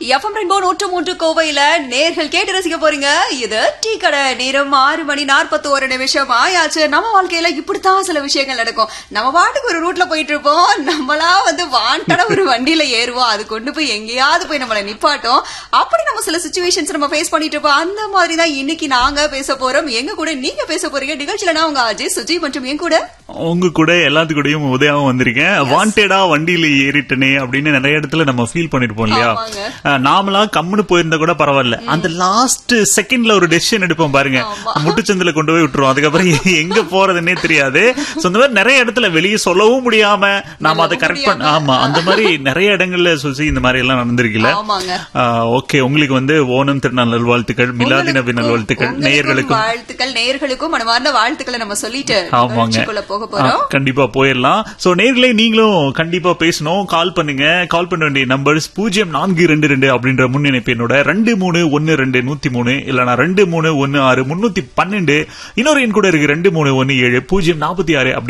FM rainbow நூற்று மூன்று கோவையில நேர்கள் கேட்டு ரசிக்க போறீங்க இது டீ கடை நேரம் ஆறு மணி நாற்பத்தி ஒரு நிமிஷம் ஆயாச்சு நம்ம வாழ்க்கையில இப்படித்தான் சில விஷயங்கள் நடக்கும் நம்ம பாட்டுக்கு ஒரு ரூட்ல போயிட்டு இருப்போம் நம்மளா வந்து வாண்டட ஒரு வண்டியில ஏறுவோம் அது கொண்டு போய் எங்கேயாவது போய் நம்மள நிப்பாட்டும் அப்படி நம்ம சில சுச்சுவேஷன்ஸ் நம்ம ஃபேஸ் பண்ணிட்டு இருப்போம் அந்த மாதிரி தான் இன்னைக்கு நாங்க பேச போறோம் எங்க கூட நீங்க பேச போறீங்க நிகழ்ச்சியில நான் உங்க அஜய் சுஜி மற்றும் என் கூட உங்க கூட எல்லாத்து கூடயும் உதயாவும் வந்திருக்கேன் வாண்டடா வண்டியில ஏறிட்டனே அப்படின்னு நிறைய இடத்துல நம்ம ஃபீல் பண்ணிருப்போம் இல்லையா ஆமாங்க. அஹ், நாமளா கம்முன்னு போயிருந்தா கூட பரவாயில்ல அந்த லாஸ்ட் செகண்ட்ல ஒரு டெசிஷன் எடுப்போம் பாருங்க முட்டுச்சந்தில கொண்டு போய் விட்டுருவோம் அதுக்கப்புறம் எங்க போறதுன்னே தெரியாது சோ இந்த மாதிரி நிறைய இடத்துல வெளியே சொல்லவும் முடியாம நாம அதை கரெக்ட் பண்ண ஆமா அந்த மாதிரி நிறைய இடங்கள்ல சுசி இந்த மாதிரி எல்லாம் நடந்திருக்குல்ல ஆமாங்க ஓகே உங்களுக்கு வந்து ஓணம் திருநாள் நல்வாழ்த்துக்கள் மிலாதி நபி நல்வாழ்த்துக்கள் உங்களுக்கும் நேயர்களுக்கும் வாழ்த்துக்கள் நேயர்களுக்கும் மனமார்ந்த வாழ்த்துக்களை நம்ம சொல்லிட்டு ஆமாங்க நிகழ்ச்சிக்குள்ள போக போறோம் ஆ, கண்டிப்பா போயிடலாம் சோ நேர்களே நீங்களும் கண்டிப்பா பேசணும் கால் பண்ணுங்க கால் பண்ண வேண்டிய நம்பர்ஸ் பூஜ்ஜியம் நான்கு ரெண்டு ரெண்டு அப்படின்ற முன்னிணைப்பு என்னோட ரெண்டு மூணு ஒன்னு ரெண்டு நூத்தி மூணு இல்லனா ரெண்டு மூணு ஒன்னு ஆறு முன்னூத்தி பன்னெண்டு இன்னொரு எண் கூட இருக்கு ரெண்டு மூணு ஒன்னு ஏழு பூஜ்ஜியம் நாற்பத்தி ஆறு அப்படி